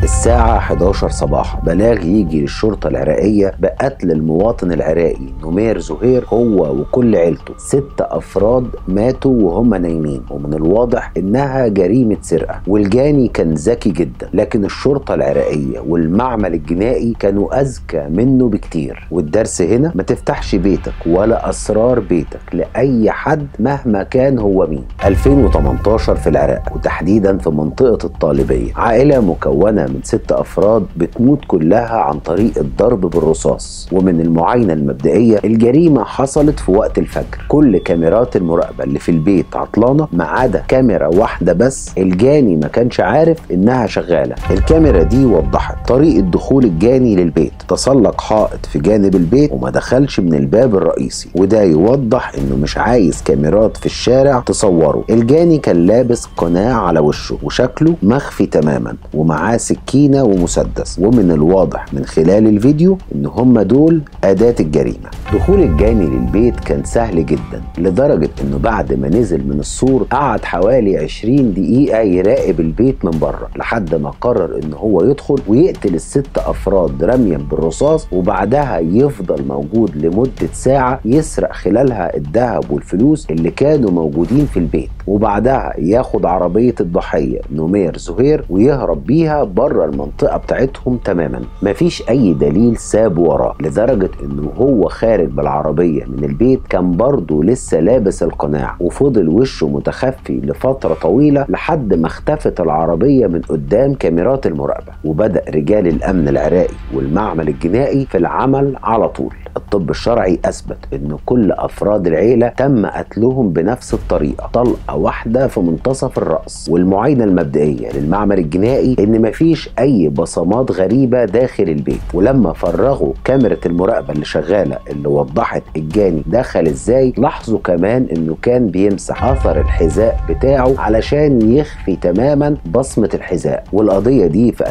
الساعة 11 صباحا بلاغ يجي للشرطة العراقية بقتل المواطن العراقي نمير زهير هو وكل عيلته ست أفراد ماتوا وهم نايمين ومن الواضح إنها جريمة سرقة والجاني كان ذكي جدا لكن الشرطة العراقية والمعمل الجنائي كانوا أذكى منه بكتير والدرس هنا ما تفتحش بيتك ولا أسرار بيتك لأي حد مهما كان هو مين 2018 في العراق وتحديدا في منطقة الطالبية عائلة مكونة من ست أفراد بتموت كلها عن طريق الضرب بالرصاص ومن المعاينة المبدئية الجريمة حصلت في وقت الفجر كل كاميرات المراقبة اللي في البيت عطلانة ما عدا كاميرا واحدة بس الجاني ما كانش عارف إنها شغالة الكاميرا دي وضحت طريقة دخول الجاني للبيت تسلق حائط في جانب البيت وما دخلش من الباب الرئيسي وده يوضح إنه مش عايز كاميرات في الشارع تصوره الجاني كان لابس قناع على وشه وشكله مخفي تماما ومعاه سكينة ومسدس ومن الواضح من خلال الفيديو ان هم دول أداة الجريمة دخول الجاني للبيت كان سهل جدا لدرجة انه بعد ما نزل من السور قعد حوالي 20 دقيقة يراقب البيت من بره لحد ما قرر ان هو يدخل ويقتل الست افراد رميا بالرصاص وبعدها يفضل موجود لمدة ساعة يسرق خلالها الذهب والفلوس اللي كانوا موجودين في البيت وبعدها ياخد عربية الضحية نمير زهير ويهرب بيها بره المنطقة بتاعتهم تماما مفيش أي دليل ساب وراه لدرجة إنه هو خارج بالعربية من البيت كان برضه لسه لابس القناع وفضل وشه متخفي لفترة طويلة لحد ما اختفت العربية من قدام كاميرات المراقبة وبدأ رجال الأمن العراقي والمعمل الجنائي في العمل على طول الطب الشرعي اثبت ان كل افراد العيله تم قتلهم بنفس الطريقه طلقه واحده في منتصف الراس والمعاينه المبدئيه للمعمل الجنائي ان مفيش اي بصمات غريبه داخل البيت ولما فرغوا كاميرا المراقبه اللي شغاله اللي وضحت الجاني دخل ازاي لاحظوا كمان انه كان بيمسح اثر الحذاء بتاعه علشان يخفي تماما بصمه الحذاء والقضيه دي في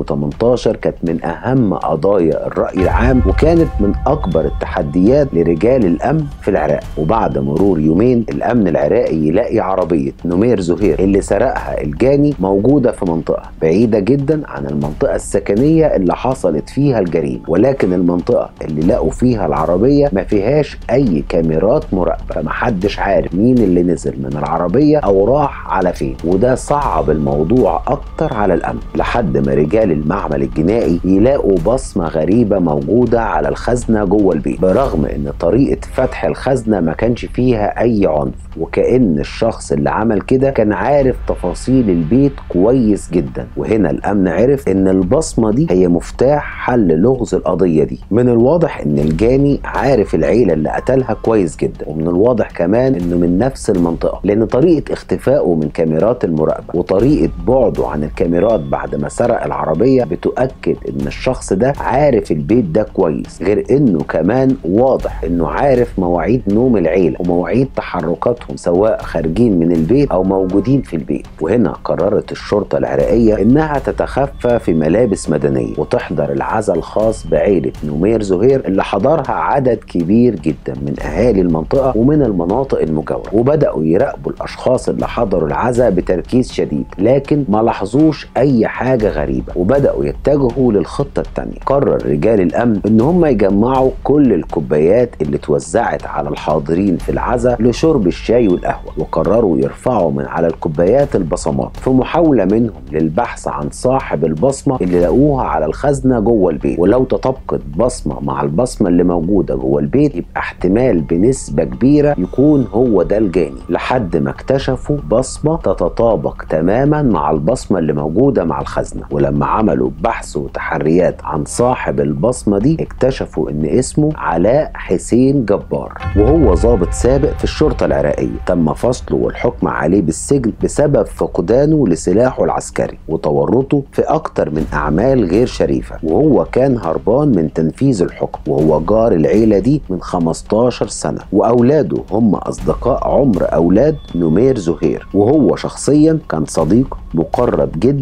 2018 كانت من اهم قضايا الراي العام وكانت من اكبر اكبر التحديات لرجال الامن في العراق وبعد مرور يومين الامن العراقي يلاقي عربيه نمير زهير اللي سرقها الجاني موجوده في منطقه بعيده جدا عن المنطقه السكنيه اللي حصلت فيها الجريمه ولكن المنطقه اللي لقوا فيها العربيه ما فيهاش اي كاميرات مراقبه فمحدش عارف مين اللي نزل من العربيه او راح على فين وده صعب الموضوع اكتر على الامن لحد ما رجال المعمل الجنائي يلاقوا بصمه غريبه موجوده على الخزنه جوه البيت برغم ان طريقه فتح الخزنه ما كانش فيها اي عنف وكأن الشخص اللي عمل كده كان عارف تفاصيل البيت كويس جدا وهنا الامن عرف ان البصمه دي هي مفتاح حل لغز القضيه دي من الواضح ان الجاني عارف العيله اللي قتلها كويس جدا ومن الواضح كمان انه من نفس المنطقه لان طريقه اختفائه من كاميرات المراقبه وطريقه بعده عن الكاميرات بعد ما سرق العربيه بتؤكد ان الشخص ده عارف البيت ده كويس غير انه كمان واضح انه عارف مواعيد نوم العيله ومواعيد تحركاتهم سواء خارجين من البيت او موجودين في البيت وهنا قررت الشرطه العراقيه انها تتخفى في ملابس مدنيه وتحضر العزاء الخاص بعيله نمير زهير اللي حضرها عدد كبير جدا من اهالي المنطقه ومن المناطق المجاوره وبداوا يراقبوا الاشخاص اللي حضروا العزاء بتركيز شديد لكن ما لاحظوش اي حاجه غريبه وبداوا يتجهوا للخطه الثانيه قرر رجال الامن ان هم يجمعوا كل الكوبايات اللي اتوزعت على الحاضرين في العزاء لشرب الشاي والقهوه وقرروا يرفعوا من على الكوبايات البصمات في محاوله منهم للبحث عن صاحب البصمه اللي لقوها على الخزنه جوه البيت ولو تطابقت بصمه مع البصمه اللي موجوده جوه البيت يبقى احتمال بنسبه كبيره يكون هو ده الجاني لحد ما اكتشفوا بصمه تتطابق تماما مع البصمه اللي موجوده مع الخزنه ولما عملوا بحث وتحريات عن صاحب البصمه دي اكتشفوا ان اسمه علاء حسين جبار وهو ضابط سابق في الشرطه العراقيه تم فصله والحكم عليه بالسجن بسبب فقدانه لسلاحه العسكري وتورطه في اكتر من اعمال غير شريفه وهو كان هربان من تنفيذ الحكم وهو جار العيله دي من 15 سنه واولاده هم اصدقاء عمر اولاد نمير زهير وهو شخصيا كان صديق مقرب جدا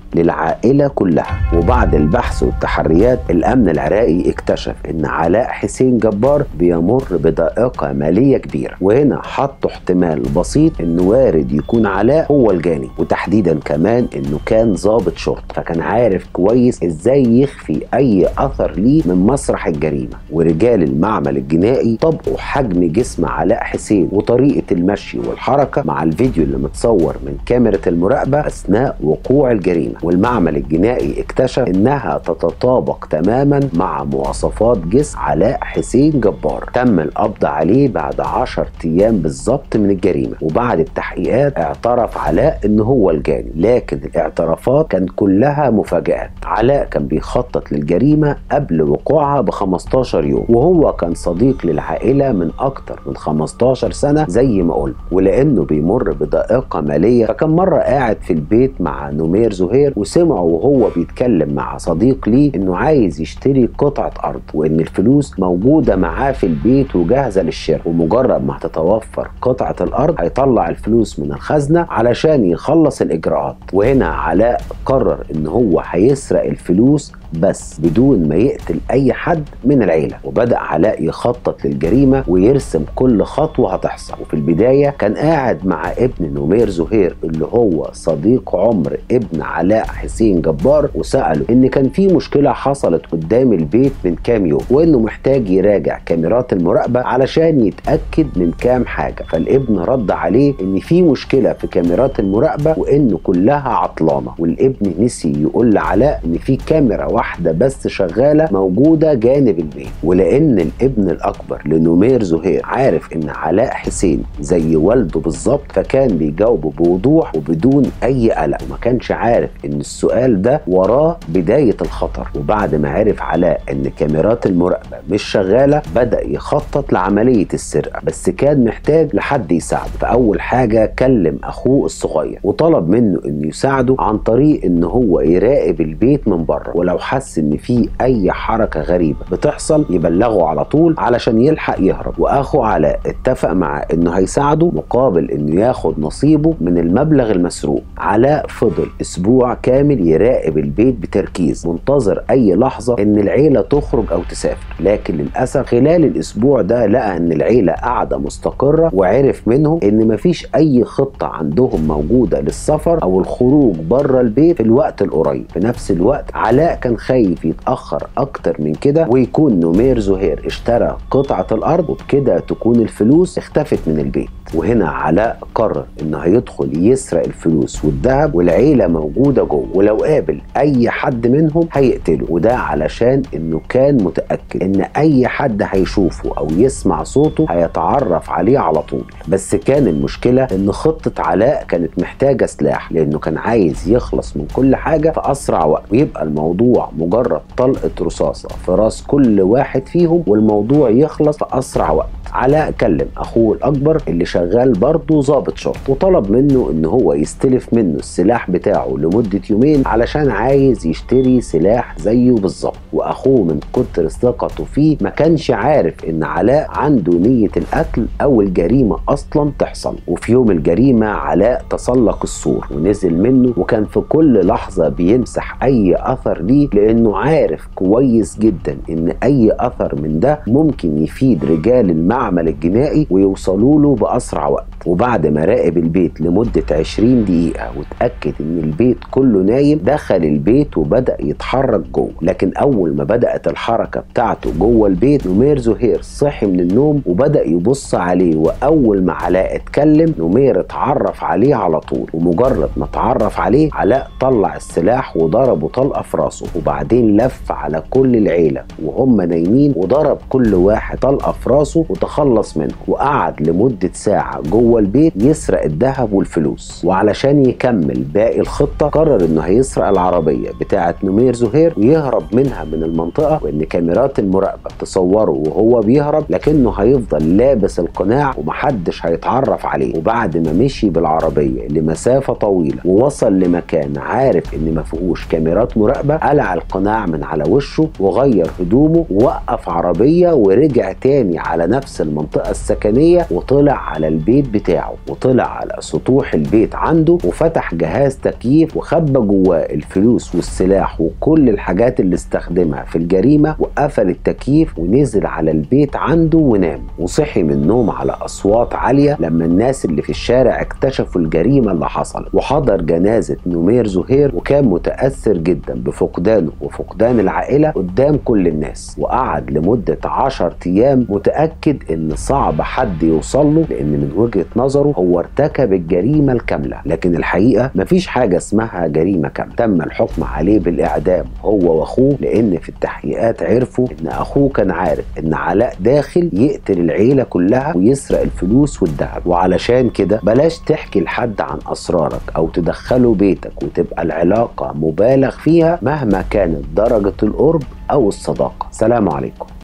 للعائله كلها وبعد البحث والتحريات الامن العراقي اكتشف ان علاء حسين جبار بيمر بضائقه ماليه كبيره وهنا حطوا احتمال بسيط انه وارد يكون علاء هو الجاني وتحديدا كمان انه كان ضابط شرطه فكان عارف كويس ازاي يخفي اي اثر ليه من مسرح الجريمه ورجال المعمل الجنائي طبقوا حجم جسم علاء حسين وطريقه المشي والحركه مع الفيديو اللي متصور من كاميرا المراقبه اثناء وقوع الجريمه والمعمل الجنائي اكتشف انها تتطابق تماما مع مواصفات جسم علاء حسين جبار تم القبض عليه بعد 10 ايام بالظبط من الجريمه وبعد التحقيقات اعترف علاء ان هو الجاني لكن الاعترافات كان كلها مفاجات علاء كان بيخطط للجريمه قبل وقوعها ب 15 يوم وهو كان صديق للعائله من اكتر من 15 سنه زي ما قلت ولانه بيمر بضائقه ماليه فكان مره قاعد في البيت مع نمير زهير وسمعه وهو بيتكلم مع صديق ليه انه عايز يشتري قطعه ارض وان الفلوس موجوده معاه في البيت وجاهزه للشراء ومجرد ما هتتوفر قطعه الارض هيطلع الفلوس من الخزنه علشان يخلص الاجراءات وهنا علاء قرر ان هو هيسرق الفلوس بس بدون ما يقتل اي حد من العيله وبدا علاء يخطط للجريمه ويرسم كل خطوه هتحصل وفي البدايه كان قاعد مع ابن نمير زهير اللي هو صديق عمر ابن علاء حسين جبار وساله ان كان في مشكله حصلت قدام البيت من كام يوم وانه محتاج يراجع كاميرات المراقبه علشان يتاكد من كام حاجه فالابن رد عليه ان في مشكله في كاميرات المراقبه وانه كلها عطلانه والابن نسي يقول لعلاء ان في كاميرا واحده بس شغاله موجوده جانب البيت ولان الابن الاكبر لنمير زهير عارف ان علاء حسين زي والده بالظبط فكان بيجاوبه بوضوح وبدون اي قلق وما كانش عارف ان السؤال ده وراه بدايه الخطر وبعد ما عرف علاء ان كاميرات المراقبه مش شغاله بدا يخطط لعمليه السرقه بس كان محتاج لحد يساعده فاول حاجه كلم اخوه الصغير وطلب منه انه يساعده عن طريق ان هو يراقب البيت من بره ولو حس ان في اي حركه غريبه بتحصل يبلغه على طول علشان يلحق يهرب واخو علاء اتفق معاه انه هيساعده مقابل انه ياخد نصيبه من المبلغ المسروق علاء فضل اسبوع كامل يراقب البيت بتركيز منتظر اي لحظه ان العيله تخرج او تسافر لكن للاسف خلال الاسبوع ده لقى ان العيله قاعده مستقره وعرف منهم ان مفيش اي خطه عندهم موجوده للسفر او الخروج بره البيت في الوقت القريب في نفس الوقت علاء كان خايف يتاخر اكتر من كده ويكون نمير زهير اشترى قطعه الارض وبكده تكون الفلوس اختفت من البيت وهنا علاء قرر انه هيدخل يسرق الفلوس والذهب والعيله موجوده جوه ولو قابل اي حد منهم هيقتله وده علشان انه كان متاكد ان اي حد هيشوفه او يسمع صوته هيتعرف عليه على طول بس كان المشكله ان خطه علاء كانت محتاجه سلاح لانه كان عايز يخلص من كل حاجه في اسرع وقت ويبقى الموضوع مجرد طلقه رصاصه في راس كل واحد فيهم والموضوع يخلص في اسرع وقت علاء كلم اخوه الاكبر اللي شغال برضه ضابط شرطه وطلب منه ان هو يستلف منه السلاح بتاعه لمده يومين علشان عايز يشتري سلاح زيه بالظبط واخوه من كتر ثقته فيه ما كانش عارف ان علاء عنده نيه القتل او الجريمه اصلا تحصل وفي يوم الجريمه علاء تسلق السور ونزل منه وكان في كل لحظه بيمسح اي اثر ليه لانه عارف كويس جدا ان اي اثر من ده ممكن يفيد رجال المعمل الجنائي ويوصلوا له باسرع وقت وبعد ما راقب البيت لمدة 20 دقيقة وتأكد إن البيت كله نايم دخل البيت وبدأ يتحرك جوه لكن أول ما بدأت الحركة بتاعته جوه البيت نمير زهير صحي من النوم وبدأ يبص عليه وأول ما علاء اتكلم نمير اتعرف عليه على طول ومجرد ما اتعرف عليه علاء طلع السلاح وضربه طلقة في راسه وبعدين لف على كل العيلة وهم نايمين وضرب كل واحد طلقة في راسه وتخلص منه وقعد لمدة ساعة جوه البيت يسرق الذهب والفلوس وعلشان يكمل باقي الخطة قرر انه هيسرق العربية بتاعة نمير زهير ويهرب منها من المنطقة وان كاميرات المراقبة تصوره وهو بيهرب لكنه هيفضل لابس القناع ومحدش هيتعرف عليه وبعد ما مشي بالعربية لمسافة طويلة ووصل لمكان عارف ان ما فيهوش كاميرات مراقبة قلع القناع من على وشه وغير هدومه ووقف عربية ورجع تاني على نفس المنطقة السكنية وطلع على البيت بتاعه وطلع على سطوح البيت عنده وفتح جهاز تكييف وخبى جواه الفلوس والسلاح وكل الحاجات اللي استخدمها في الجريمة وقفل التكييف ونزل على البيت عنده ونام وصحي من النوم على أصوات عالية لما الناس اللي في الشارع اكتشفوا الجريمة اللي حصلت وحضر جنازة نمير زهير وكان متأثر جدا بفقدانه وفقدان العائلة قدام كل الناس وقعد لمدة عشر أيام متأكد إن صعب حد يوصل له لأن من وجهة نظره هو ارتكب الجريمة الكاملة لكن الحقيقة مفيش حاجة اسمها جريمة كاملة تم الحكم عليه بالإعدام هو وأخوه لأن في التحقيقات عرفوا إن أخوه كان عارف إن علاء داخل يقتل العيلة كلها ويسرق الفلوس والذهب وعلشان كده بلاش تحكي لحد عن أسرارك أو تدخله بيتك وتبقى العلاقة مبالغ فيها مهما كانت درجة القرب أو الصداقة سلام عليكم